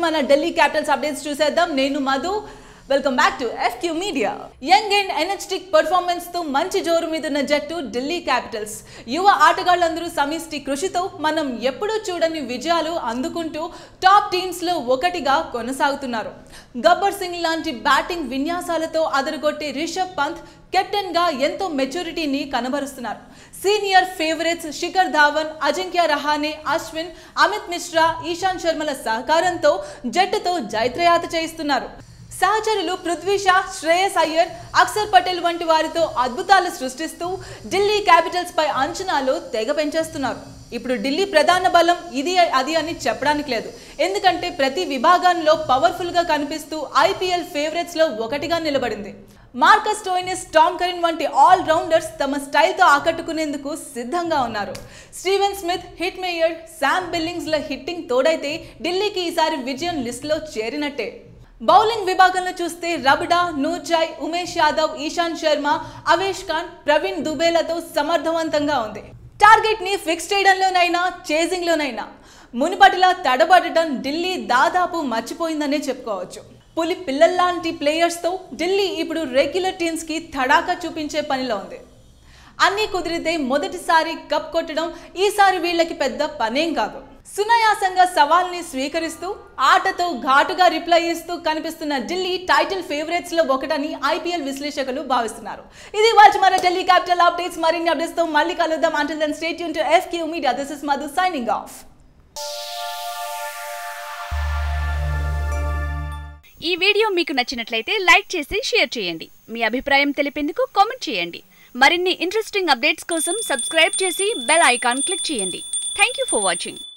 మన Delhi Capitals updates చూసేద్దాం నేను Madhu welcome back to FQ media young and energetic performance తో మంచి జోరు మీద ఉన్న జట్టు ఢిల్లీ క్యాపిటల్స్ యువ ఆటగాళ్లందరూ సమిష్టి కృషితో మనం ఎప్పుడూ చూడని విజయాలు అందుకుంటూ టాప్ టీమ్స్ లో ఒకటిగా కొనసాగుతున్నారు గబ్బర్ సింగ్ లాంటి బ్యాటింగ్ విన్యాసాలతో అదరగొట్టే రిషబ్ పంత్ కెప్టెన్ గా ఎంతో మెచ్యూరిటీని కనబరుస్తున్నారు సీనియర్ ఫేవరెట్స్ శిఖర్ ధావన్ అజింక్య రహానే అశ్విన్ అమిత్ మిశ్రా ఈశాంత్ శర్మల సహకారంతో జట్టుతో జైత్రయాత చేయిస్తున్నారు సహచరులు పృథ్వీ షా శ్రేయస్ అయ్యర్ అక్షర్ పటేల్ వంటి వారితో అద్భుతాలు సృష్టిస్తూ ఢిల్లీ క్యాపిటల్స్ పై అంచనాలు తెగ పెంచేస్తున్నారు ఇప్పుడు ఢిల్లీ ప్రధాన బలం ఇది అది అని చెప్పడానికి లేదు ఎందుకంటే ప్రతి విభాగంలో పవర్ఫుల్ గా కనిపిస్తూ ఐపీఎల్ ఫేవరెట్స్ లో ఒకటిగా నిలబడింది మార్కస్ టోయినిస్ టామ్ కరిన్ వంటి ఆల్ రౌండర్స్ తమ స్టైల్తో ఆకట్టుకునేందుకు సిద్ధంగా ఉన్నారు Steven Smith Hetmyer Sam బిల్లింగ్స్ల హిట్టింగ్ తోడైతే ఢిల్లీకి ఈసారి విజయం లిస్టులో చేరినట్టే బౌలింగ్ విభాగంలో చూస్తే రబడా నూర్జాయ్ ఉమేష్ యాదవ్ ఈశాంత్ శర్మ అవేష్ ఖాన్ ప్రవీణ్ దుబేలతో సమర్థవంతంగా ఉంది టార్గెట్ ని ఫిక్స్ చేయడంలోనైనా చేజింగ్ లోనైనా మునుపటిలా తడబడటం ఢిల్లీ దాదాపు మర్చిపోయిందనే చెప్పుకోవచ్చు పులి పిల్లల్లాంటి ప్లేయర్స్తో ఢిల్లీ ఇప్పుడు రెగ్యులర్ టీమ్స్కి తడాకా చూపించే పనిలో ఉంది అన్నీ కుదిరితే మొదటిసారి కప్ కొట్టడం ఈసారి వీళ్ళకి పెద్ద పనేం కాదు సునాయాసంగా సవాల్ని స్వీకరిస్తూ ఆటతో ఘాటుగా రిప్లై ఇస్తూ కనిపిస్తున్న ఢిల్లీ టైటిల్ ఫేవరెట్స్ లో ఒకటని ఐపీఎల్ విశ్లేషకులు భావిస్తున్నారు ఇది వాటి మన ఢిల్లీ క్యాపిటల్ అప్డేట్స్ మరిన్ని అప్డేట్స్ తో మళ్ళీ కలుద్దాం until then stay tuned to FQ media this is Madhu signing off ఈ వీడియో మీకు నచ్చినట్లయితే లైక్ చేసి షేర్ చేయండి మీ అభిప్రాయం తెలిపేందుకు కామెంట్ చేయండి మరిన్ని ఇంట్రెస్టింగ్ అప్డేట్స్ కోసం సబ్స్క్రైబ్ చేసి బెల్ ఐకాన్ క్లిక్ చేయండి థ్యాంక్ యూ ఫర్ వాచింగ్